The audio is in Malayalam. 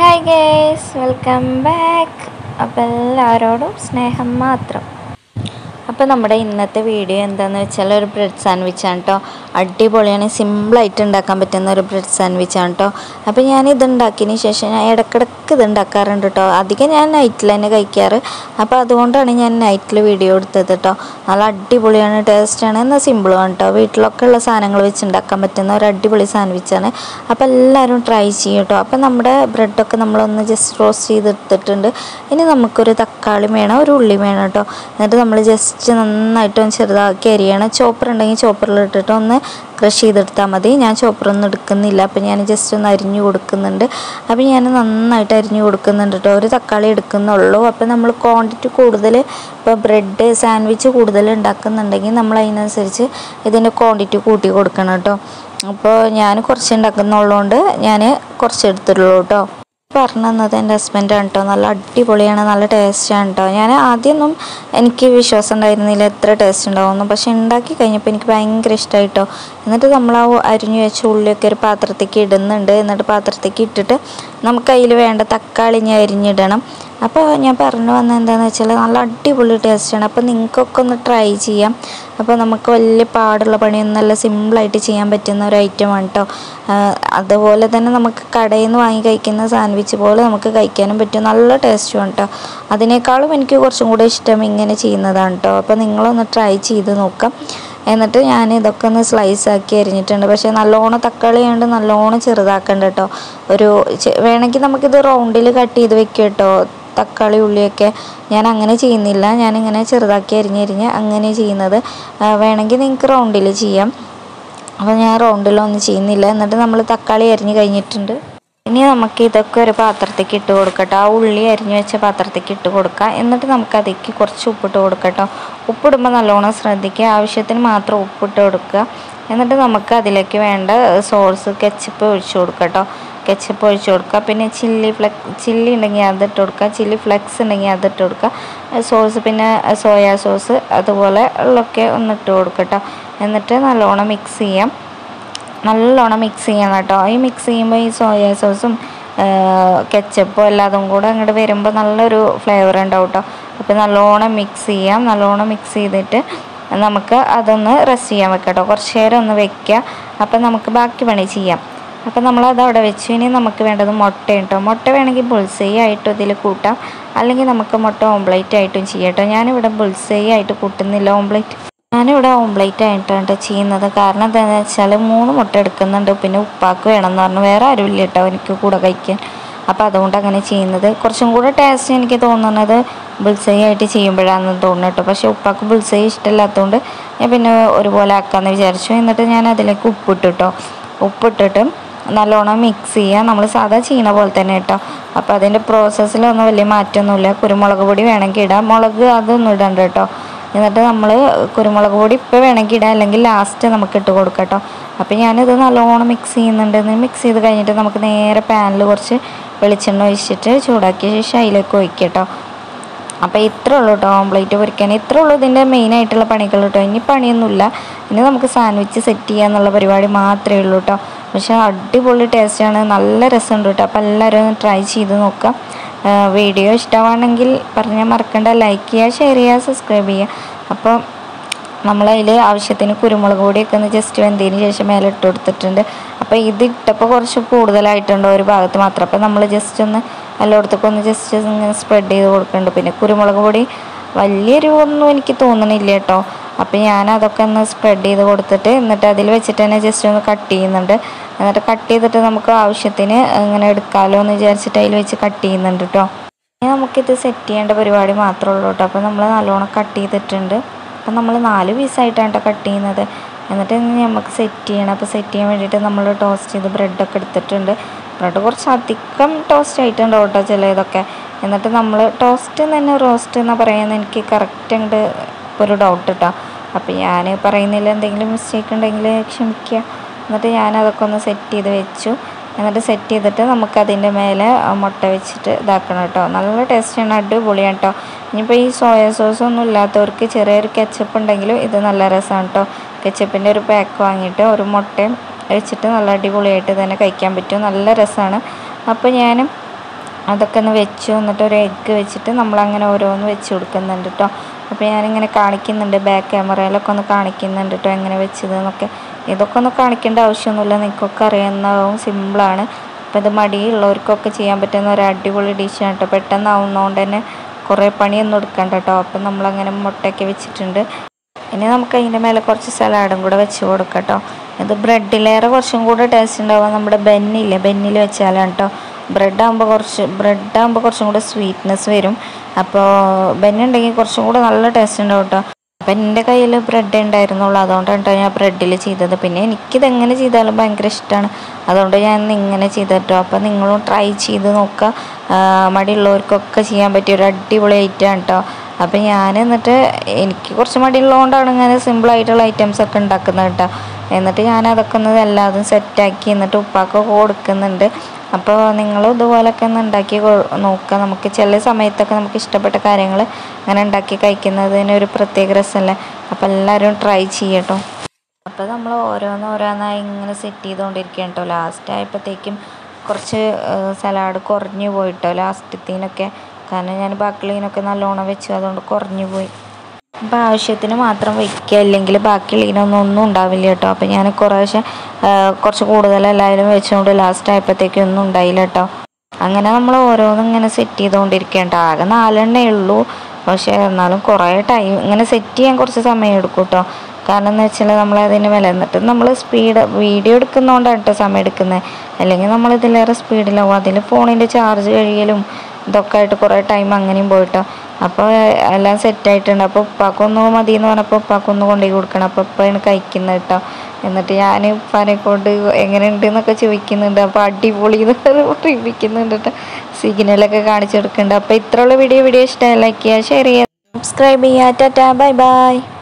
ഹായ് ഗേസ് വെൽക്കം ബാക്ക് അപ്പോൾ എല്ലാവരോടും സ്നേഹം മാത്രം അപ്പോൾ നമ്മുടെ ഇന്നത്തെ വീഡിയോ എന്താണെന്ന് വെച്ചാൽ ഒരു ബ്രെഡ് സാൻഡ്വിച്ചാണ് കേട്ടോ അടിപൊളിയാണ് സിമ്പിളായിട്ട് ഉണ്ടാക്കാൻ പറ്റുന്ന ഒരു ബ്രെഡ് സാൻഡ്വിച്ചാണ് കേട്ടോ അപ്പോൾ ഞാൻ ഇത് ഉണ്ടാക്കിയതിന് ശേഷം ഞാൻ ഇടയ്ക്കിടയ്ക്ക് ഇത് ഉണ്ടാക്കാറുണ്ട് കേട്ടോ അധികം ഞാൻ നൈറ്റിൽ തന്നെ കഴിക്കാറ് അപ്പോൾ അതുകൊണ്ടാണ് ഞാൻ നൈറ്റിൽ വീഡിയോ എടുത്തത് കേട്ടോ നല്ല അടിപൊളിയാണ് ടേസ്റ്റാണ് എന്നാൽ സിമ്പിളുമാണ് കേട്ടോ വീട്ടിലൊക്കെ ഉള്ള സാധനങ്ങൾ വെച്ച് ഉണ്ടാക്കാൻ പറ്റുന്ന ഒരു അടിപൊളി സാൻഡ്വിച്ചാണ് അപ്പോൾ എല്ലാവരും ട്രൈ ചെയ്യും കേട്ടോ അപ്പോൾ നമ്മുടെ ബ്രെഡൊക്കെ നമ്മളൊന്ന് ജസ്റ്റ് റോസ്റ്റ് ചെയ്തെടുത്തിട്ടുണ്ട് ഇനി നമുക്കൊരു തക്കാളി വേണം ഒരു ഉള്ളി വേണം കേട്ടോ എന്നിട്ട് നമ്മൾ ജസ്റ്റ് നന്നായിട്ട് ഒന്ന് ചെറുതാക്കി അരിയണം ചോപ്പർ ഉണ്ടെങ്കിൽ ചോപ്പറിൽ ഇട്ടിട്ട് ഒന്ന് ക്രഷ് ചെയ്തെടുത്താൽ മതി ഞാൻ ചോപ്പറൊന്നും എടുക്കുന്നില്ല അപ്പോൾ ഞാൻ ജസ്റ്റ് ഒന്ന് അരിഞ്ഞു കൊടുക്കുന്നുണ്ട് അപ്പോൾ ഞാൻ നന്നായിട്ട് അരിഞ്ഞു കൊടുക്കുന്നുണ്ട് കേട്ടോ ഒരു തക്കാളി എടുക്കുന്നുള്ളൂ അപ്പോൾ നമ്മൾ ക്വാണ്ടിറ്റി കൂടുതൽ ഇപ്പോൾ ബ്രെഡ് സാൻഡ്വിച്ച് കൂടുതൽ ഉണ്ടാക്കുന്നുണ്ടെങ്കിൽ നമ്മൾ അതിനനുസരിച്ച് ഇതിൻ്റെ ക്വാണ്ടിറ്റി കൂട്ടി കൊടുക്കണം കേട്ടോ അപ്പോൾ ഞാൻ കുറച്ച് ഉണ്ടാക്കുന്നുള്ളതുകൊണ്ട് ഞാൻ കുറച്ച് എടുത്തിട്ടുള്ളൂ കേട്ടോ പറഞ്ഞു തന്നത് എൻ്റെ ഹസ്ബൻഡാണ് കേട്ടോ നല്ല അടിപൊളിയാണ് നല്ല ടേസ്റ്റാണ് കേട്ടോ ഞാൻ ആദ്യമൊന്നും എനിക്ക് വിശ്വാസം ഉണ്ടായിരുന്നില്ല എത്ര ടേസ്റ്റ് ഉണ്ടാവുമെന്ന് പക്ഷെ ഉണ്ടാക്കി കഴിഞ്ഞപ്പോൾ എനിക്ക് ഭയങ്കര ഇഷ്ടമായി കേട്ടോ എന്നിട്ട് നമ്മൾ ആ അരിഞ്ഞു വെച്ച ഉള്ളിയൊക്കെ ഒരു പാത്രത്തേക്ക് ഇടുന്നുണ്ട് എന്നിട്ട് പാത്രത്തേക്ക് ഇട്ടിട്ട് നമുക്ക് അതിൽ വേണ്ട തക്കാളി ഞാൻ അരിഞ്ഞിടണം അപ്പോൾ ഞാൻ പറഞ്ഞു വന്നത് എന്താണെന്ന് വെച്ചാൽ നല്ല അടിപൊളി ടേസ്റ്റാണ് അപ്പോൾ നിങ്ങൾക്കൊക്കെ ഒന്ന് ട്രൈ ചെയ്യാം അപ്പോൾ നമുക്ക് വലിയ പാടുള്ള പണിയൊന്നും നല്ല സിമ്പിളായിട്ട് ചെയ്യാൻ പറ്റുന്ന ഒരു ഐറ്റമാണ് കേട്ടോ അതുപോലെ തന്നെ നമുക്ക് കടയിൽ നിന്ന് വാങ്ങി കഴിക്കുന്ന സാൻഡ്വിച്ച് പോലെ നമുക്ക് കഴിക്കാനും പറ്റും നല്ല ടേസ്റ്റുമാണ് കേട്ടോ അതിനേക്കാളും എനിക്ക് കുറച്ചും കൂടെ ഇഷ്ടം ഇങ്ങനെ ചെയ്യുന്നതാണ് കേട്ടോ അപ്പോൾ നിങ്ങളൊന്ന് ട്രൈ ചെയ്ത് നോക്കാം എന്നിട്ട് ഞാൻ ഇതൊക്കെ ഒന്ന് സ്ലൈസ് ആക്കി അരിഞ്ഞിട്ടുണ്ട് പക്ഷേ നല്ലോണം തക്കാളി കൊണ്ട് നല്ലോണം ചെറുതാക്കണ്ട കേട്ടോ ഒരു വേണമെങ്കിൽ നമുക്കിത് റൗണ്ടിൽ കട്ട് ചെയ്ത് വെക്കാം കേട്ടോ തക്കാളി ഉള്ളിയൊക്കെ ഞാൻ അങ്ങനെ ചെയ്യുന്നില്ല ഞാനിങ്ങനെ ചെറുതാക്കി അരിഞ്ഞരിഞ്ഞ് അങ്ങനെ ചെയ്യുന്നത് വേണമെങ്കിൽ നിങ്ങൾക്ക് റൗണ്ടിൽ ചെയ്യാം അപ്പോൾ ഞാൻ റൗണ്ടിലൊന്നും ചെയ്യുന്നില്ല എന്നിട്ട് നമ്മൾ തക്കാളി അരിഞ്ഞ് കഴിഞ്ഞിട്ടുണ്ട് ഇനി നമുക്ക് ഇതൊക്കെ ഒരു പാത്രത്തേക്ക് ഇട്ട് കൊടുക്കട്ടോ ആ ഉള്ളി അരിഞ്ഞു വെച്ച പാത്രത്തേക്ക് ഇട്ട് കൊടുക്കുക എന്നിട്ട് നമുക്ക് അതിലേക്ക് കുറച്ച് ഉപ്പിട്ട് കൊടുക്കട്ടോ ഉപ്പിടുമ്പോൾ നല്ലോണം ശ്രദ്ധിക്കുക ആവശ്യത്തിന് മാത്രം ഉപ്പിട്ട് കൊടുക്കുക എന്നിട്ട് നമുക്ക് അതിലേക്ക് വേണ്ട സോസ് കെച്ചപ്പ് ഒഴിച്ചു കൊടുക്കട്ടോ കെച്ചപ്പ് ഒഴിച്ചു കൊടുക്കുക പിന്നെ ചില്ലി ഫ്ലെക്സ് ചില്ലി ഉണ്ടെങ്കിൽ അതിട്ട് കൊടുക്കുക ചില്ലി ഫ്ലെക്സ് ഉണ്ടെങ്കിൽ അതിട്ട് കൊടുക്കുക സോസ് പിന്നെ സോയാ സോസ് അതുപോലെ ഉള്ളൊക്കെ ഒന്നിട്ട് കൊടുക്കട്ടോ എന്നിട്ട് നല്ലോണം മിക്സ് ചെയ്യാം നല്ലോണം മിക്സ് ചെയ്യണം കേട്ടോ ഈ മിക്സ് ചെയ്യുമ്പോൾ ഈ സോയാ സോസും കെച്ചപ്പും എല്ലാതും കൂടെ അങ്ങോട്ട് വരുമ്പോൾ നല്ലൊരു ഫ്ലേവർ ഉണ്ടാവും കേട്ടോ അപ്പോൾ നല്ലോണം മിക്സ് ചെയ്യാം നല്ലോണം മിക്സ് ചെയ്തിട്ട് നമുക്ക് അതൊന്ന് റെസ്റ്റ് ചെയ്യാൻ വെക്കാം കേട്ടോ കുറച്ച് നേരം ഒന്ന് വെക്കുക അപ്പം നമുക്ക് ബാക്കി പണി ചെയ്യാം അപ്പം നമ്മളത് അവിടെ വെച്ചു ഇനി നമുക്ക് വേണ്ടത് മുട്ട കേട്ടോ മുട്ട വേണമെങ്കിൽ ബുൾസൈ ആയിട്ടും ഇതിൽ കൂട്ടാം അല്ലെങ്കിൽ നമുക്ക് മുട്ട ഓംപ്ലേറ്റ് ആയിട്ടും ചെയ്യാം കേട്ടോ ഞാനിവിടെ ബുൾസൈ ആയിട്ട് കൂട്ടുന്നില്ല ഓംപ്ലേറ്റ് ഞാനിവിടെ ഓംപ്ലേറ്റ് ആയിട്ടാണ് ചെയ്യുന്നത് കാരണം എന്താണെന്ന് വെച്ചാൽ മൂന്ന് മുട്ട എടുക്കുന്നുണ്ട് പിന്നെ ഉപ്പാക്ക് വേണമെന്ന് പറഞ്ഞു വേറെ ആരും ഇല്ല കേട്ടോ എനിക്ക് കൂടെ കഴിക്കാൻ അപ്പോൾ അതുകൊണ്ട് അങ്ങനെ ചെയ്യുന്നത് കുറച്ചും കൂടെ ടേസ്റ്റ് എനിക്ക് തോന്നുന്നത് ബുൾസൈ ആയിട്ട് ചെയ്യുമ്പോഴാണെന്ന് തോന്നുന്നു കേട്ടോ പക്ഷേ ഉപ്പാക്ക് ബുൾസൈ ഇഷ്ടമില്ലാത്തതുകൊണ്ട് ഞാൻ പിന്നെ ഒരുപോലെ ആക്കാമെന്ന് വിചാരിച്ചു എന്നിട്ട് ഞാൻ അതിലേക്ക് ഉപ്പിട്ടു കേട്ടോ ഉപ്പിട്ടിട്ട് നല്ലോണം മിക്സ് ചെയ്യുക നമ്മൾ സാധാ ചെയ്യണ പോലെ തന്നെ കേട്ടോ അപ്പോൾ അതിൻ്റെ പ്രോസസ്സിലൊന്നും വലിയ മാറ്റമൊന്നുമില്ല കുരുമുളക് പൊടി വേണമെങ്കിൽ ഇടാം മുളക് അതൊന്നും ഇടണ്ട കേട്ടോ എന്നിട്ട് നമ്മൾ കുരുമുളക് പൊടി ഇപ്പോൾ വേണമെങ്കിൽ ഇടാം അല്ലെങ്കിൽ ലാസ്റ്റ് നമുക്ക് ഇട്ട് കൊടുക്കാം കേട്ടോ അപ്പോൾ ഞാനിത് നല്ലോണം മിക്സ് ചെയ്യുന്നുണ്ട് മിക്സ് ചെയ്ത് കഴിഞ്ഞിട്ട് നമുക്ക് നേരെ പാനിൽ കുറച്ച് വെളിച്ചെണ്ണ ഒഴിച്ചിട്ട് ചൂടാക്കിയ ശേഷം അതിലേക്ക് ഒഴിക്കുക കേട്ടോ അപ്പോൾ ഇത്രേ ഉള്ളൂ കേട്ടോ ഓംപ്ലേറ്റ് പൊരിക്കാൻ ഇത്രേ ഉള്ളൂ ഇതിൻ്റെ മെയിൻ ആയിട്ടുള്ള പണികൾ കേട്ടോ ഇനി പണിയൊന്നുമില്ല ഇനി നമുക്ക് സാൻഡ്വിച്ച് സെറ്റ് ചെയ്യുക എന്നുള്ള പരിപാടി മാത്രമേ ഉള്ളൂ കേട്ടോ പക്ഷേ അടിപൊളി ടേസ്റ്റാണ് നല്ല രസമുണ്ട് കേട്ടോ അപ്പോൾ എല്ലാവരും ഒന്ന് ട്രൈ ചെയ്ത് നോക്കാം വീഡിയോ ഇഷ്ടമാണെങ്കിൽ പറഞ്ഞാൽ മറക്കണ്ട ലൈക്ക് ചെയ്യുക ഷെയർ ചെയ്യുക സബ്സ്ക്രൈബ് ചെയ്യുക അപ്പോൾ നമ്മളതിൽ ആവശ്യത്തിന് കുരുമുളക് പൊടിയൊക്കെ ഒന്ന് ജസ്റ്റ് വെന്തതിന് ശേഷം മേലെ ഇട്ട് കൊടുത്തിട്ടുണ്ട് അപ്പോൾ ഇത് ഇട്ടപ്പോൾ കുറച്ച് കൂടുതലായിട്ടുണ്ട് ഒരു ഭാഗത്ത് മാത്രം അപ്പോൾ നമ്മൾ ജസ്റ്റ് ഒന്ന് എല്ലായിടത്തേക്കും ഒന്ന് ജസ്റ്റ് ഇങ്ങനെ സ്പ്രെഡ് ചെയ്ത് കൊടുക്കുന്നുണ്ട് പിന്നെ കുരുമുളക് പൊടി വലിയൊരു ഒന്നും എനിക്ക് തോന്നണില്ല കേട്ടോ അപ്പോൾ ഞാൻ അതൊക്കെ ഒന്ന് സ്പ്രെഡ് ചെയ്ത് കൊടുത്തിട്ട് എന്നിട്ട് അതിൽ വെച്ചിട്ട് തന്നെ ജസ്റ്റ് ഒന്ന് കട്ട് ചെയ്യുന്നുണ്ട് എന്നിട്ട് കട്ട് ചെയ്തിട്ട് നമുക്ക് ആവശ്യത്തിന് ഇങ്ങനെ എടുക്കാമല്ലോ എന്ന് വിചാരിച്ചിട്ട് അതിൽ വെച്ച് കട്ട് ചെയ്യുന്നുണ്ട് കേട്ടോ ഇനി നമുക്കിത് സെറ്റ് ചെയ്യേണ്ട പരിപാടി മാത്രമേ ഉള്ളൂ കേട്ടോ അപ്പോൾ നമ്മൾ നല്ലോണം കട്ട് ചെയ്തിട്ടുണ്ട് അപ്പം നമ്മൾ നാല് പീസായിട്ടാണ് കേട്ടോ കട്ട് ചെയ്യുന്നത് എന്നിട്ട് നമുക്ക് സെറ്റ് ചെയ്യണം അപ്പോൾ സെറ്റ് ചെയ്യാൻ വേണ്ടിയിട്ട് നമ്മൾ ടോസ്റ്റ് ചെയ്ത് ബ്രെഡൊക്കെ എടുത്തിട്ടുണ്ട് ബ്രെഡ് കുറച്ച് അധികം ടോസ്റ്റ് ആയിട്ടുണ്ടാവും കേട്ടോ ചിലതൊക്കെ എന്നിട്ട് നമ്മൾ ടോസ്റ്റ് തന്നെ റോസ്റ്റ് എന്നാ പറയുന്നത് എനിക്ക് കറക്റ്റ് അങ്ങോട്ട് ഒരു ഡൗട്ട് കേട്ടോ അപ്പോൾ ഞാൻ പറയുന്നില്ല എന്തെങ്കിലും മിസ്റ്റേക്ക് ഉണ്ടെങ്കിൽ ക്ഷമിക്കുക എന്നിട്ട് ഞാൻ അതൊക്കെ ഒന്ന് സെറ്റ് ചെയ്ത് വെച്ചു എന്നിട്ട് സെറ്റ് ചെയ്തിട്ട് നമുക്കതിൻ്റെ മേലെ മുട്ട വെച്ചിട്ട് ഇതാക്കണം കേട്ടോ നല്ല ടേസ്റ്റാണ് അടിപൊളിയാണ് കേട്ടോ ഇനിയിപ്പോൾ ഈ സോയ സോസ് ഒന്നും ഇല്ലാത്തവർക്ക് ചെറിയൊരു കെച്ചപ്പ് ഉണ്ടെങ്കിലും ഇത് നല്ല രസമാണ് കേട്ടോ കെച്ചപ്പിൻ്റെ ഒരു പാക്ക് വാങ്ങിയിട്ട് ഒരു മുട്ടയും വെച്ചിട്ട് നല്ല അടിപൊളിയായിട്ട് തന്നെ കഴിക്കാൻ പറ്റും നല്ല രസമാണ് അപ്പോൾ ഞാൻ അതൊക്കെ ഒന്ന് വെച്ചു എന്നിട്ട് ഒരു എഗ്ഗ് വെച്ചിട്ട് നമ്മളങ്ങനെ ഓരോന്ന് വെച്ച് കൊടുക്കുന്നുണ്ട് കേട്ടോ അപ്പോൾ ഞാനിങ്ങനെ കാണിക്കുന്നുണ്ട് ബാക്ക് ക്യാമറയിലൊക്കെ ഒന്ന് കാണിക്കുന്നുണ്ട് കേട്ടോ എങ്ങനെ വെച്ചത് എന്നൊക്കെ ഇതൊക്കെ ഒന്ന് കാണിക്കേണ്ട ആവശ്യമൊന്നുമില്ല നിങ്ങൾക്കൊക്കെ അറിയാവുന്നതാവും സിമ്പിളാണ് അപ്പോൾ ഇത് മടിയുള്ളവർക്കൊക്കെ ചെയ്യാൻ പറ്റുന്ന ഒരു അടിപൊളി ഡിഷാണ് കേട്ടോ പെട്ടെന്നാവുന്നതുകൊണ്ട് തന്നെ കുറേ പണിയൊന്നും എടുക്കണ്ട കേട്ടോ അപ്പം നമ്മളങ്ങനെ മുട്ടയൊക്കെ വെച്ചിട്ടുണ്ട് ഇനി നമുക്ക് അതിൻ്റെ മേലെ കുറച്ച് സലാഡും കൂടെ വെച്ച് കൊടുക്കാം കേട്ടോ ഇത് ബ്രെഡിലേറെ കുറച്ചും കൂടെ ടേസ്റ്റ് ഉണ്ടാവുക നമ്മുടെ ബെന്നില്ലേ ബെന്നിൽ വെച്ചാലാണ് കേട്ടോ ബ്രെഡ് ആകുമ്പോൾ കുറച്ച് ബ്രെഡ് ആകുമ്പോൾ കുറച്ചും കൂടെ സ്വീറ്റ്നെസ് വരും അപ്പോൾ ബെന്നുണ്ടെങ്കിൽ കുറച്ചും കൂടെ നല്ല ടേസ്റ്റ് ഉണ്ടാവും കേട്ടോ അപ്പം എൻ്റെ കയ്യിൽ ബ്രെഡ് ഉണ്ടായിരുന്നുള്ളൂ അതുകൊണ്ടാണ് കേട്ടോ ഞാൻ ബ്രെഡിൽ ചെയ്തത് പിന്നെ എനിക്കിത് എങ്ങനെ ചെയ്താലും ഭയങ്കര ഇഷ്ടമാണ് അതുകൊണ്ട് ഞാൻ ഇന്ന് ഇങ്ങനെ ചെയ്തിട്ടോ അപ്പം നിങ്ങളും ട്രൈ ചെയ്ത് നോക്കുക ആ, മടിയുള്ളവർക്കൊക്കെ ചെയ്യാൻ പറ്റിയ ഒരു അടിപൊളി ഐറ്റമാണ് കേട്ടോ അപ്പം ഞാൻ എന്നിട്ട് എനിക്ക് കുറച്ച് മടിയുള്ളതുകൊണ്ടാണ് ഇങ്ങനെ സിമ്പിളായിട്ടുള്ള ഐറ്റംസ് ഒക്കെ ഉണ്ടാക്കുന്നത് കേട്ടോ എന്നിട്ട് ഞാൻ അതൊക്കെ ഒന്ന് എല്ലാതും സെറ്റാക്കി എന്നിട്ട് ഉപ്പാക്കൊക്കെ കൊടുക്കുന്നുണ്ട് അപ്പോൾ നിങ്ങൾ ഇതുപോലൊക്കെ ഒന്ന് ഉണ്ടാക്കി കൊ- നോക്കുക നമുക്ക് ചില സമയത്തൊക്കെ നമുക്ക് ഇഷ്ടപ്പെട്ട കാര്യങ്ങൾ അങ്ങനെ ഉണ്ടാക്കി കഴിക്കുന്നതിന് ഒരു പ്രത്യേക രസമല്ലേ അപ്പോൾ എല്ലാവരും ട്രൈ ചെയ്യട്ടോ അപ്പോൾ നമ്മൾ ഓരോന്ന് ഓരോന്നായി ഇങ്ങനെ സെറ്റ് ചെയ്തുകൊണ്ടിരിക്കുകയാണ് കേട്ടോ ലാസ്റ്റ് ആയപ്പോഴത്തേക്കും കുറച്ച് സലാഡ് കുറഞ്ഞു പോയിട്ടോ ലാസ്റ്റത്തേനൊക്കെ കാരണം ഞാൻ ബാക്കിയുള്ളതിനൊക്കെ നല്ലോണം വെച്ചു അതുകൊണ്ട് കുറഞ്ഞു പോയി അപ്പോൾ ആവശ്യത്തിന് മാത്രം വയ്ക്കുക അല്ലെങ്കിൽ ബാക്കിയുള്ളതിനൊന്നും ഒന്നും ഉണ്ടാവില്ല കേട്ടോ അപ്പോൾ ഞാൻ കുറേശ്ശെ ആ, കുറച്ച് കൂടുതൽ എല്ലാവരും വെച്ചുകൊണ്ട് ലാസ്റ്റ് ആയപ്പോഴത്തേക്കും ഒന്നും ഉണ്ടായില്ല കേട്ടോ അങ്ങനെ നമ്മൾ ഓരോന്നും ഇങ്ങനെ സെറ്റ് ചെയ്തുകൊണ്ടിരിക്കേണ്ട ആകെ നാലെണ്ണേ ഉള്ളൂ പക്ഷേ എന്നാലും കുറേ ടൈം ഇങ്ങനെ സെറ്റ് ചെയ്യാൻ കുറച്ച് സമയം എടുക്കും കേട്ടോ കാരണം എന്ന് വെച്ചാൽ നമ്മൾ അതിന് വില എന്നിട്ട് നമ്മൾ സ്പീഡ് വീഡിയോ എടുക്കുന്നതുകൊണ്ടാണ് കേട്ടോ സമയം എടുക്കുന്നത് അല്ലെങ്കിൽ നമ്മൾ ഇതിലേറെ സ്പീഡിലാവും അതിൽ ഫോണിൻ്റെ ചാർജ് കഴിയലും ഇതൊക്കെ ആയിട്ട് കുറേ ടൈം അങ്ങനെയും പോയിട്ടോ അപ്പോൾ എല്ലാം സെറ്റായിട്ടുണ്ട് അപ്പോൾ ഉപ്പാക്കൊന്ന് മതി എന്ന് പറഞ്ഞപ്പോൾ ഉപ്പാക്കൊന്ന് കൊണ്ടുപോയി കൊടുക്കണം അപ്പോൾ ഉപ്പയാണ് കഴിക്കുന്നത് കേട്ടോ എന്നിട്ട് ഞാൻ ഉപ്പാനെ കൊണ്ട് എങ്ങനെയുണ്ട് എന്നൊക്കെ ചോദിക്കുന്നുണ്ട് അപ്പോൾ അടിപൊളി എന്ന് പറയിപ്പിക്കുന്നുണ്ട് കേട്ടോ സിഗ്നലൊക്കെ കാണിച്ചു കൊടുക്കുന്നുണ്ട് അപ്പോൾ ഇത്രയുള്ള വീഡിയോ വീഡിയോ ഇഷ്ടമായി ലൈക്ക് ചെയ്യുക ഷെയർ ചെയ്യുക സബ്സ്ക്രൈബ് ചെയ്യുക ടാറ്റാ ബൈ ബൈ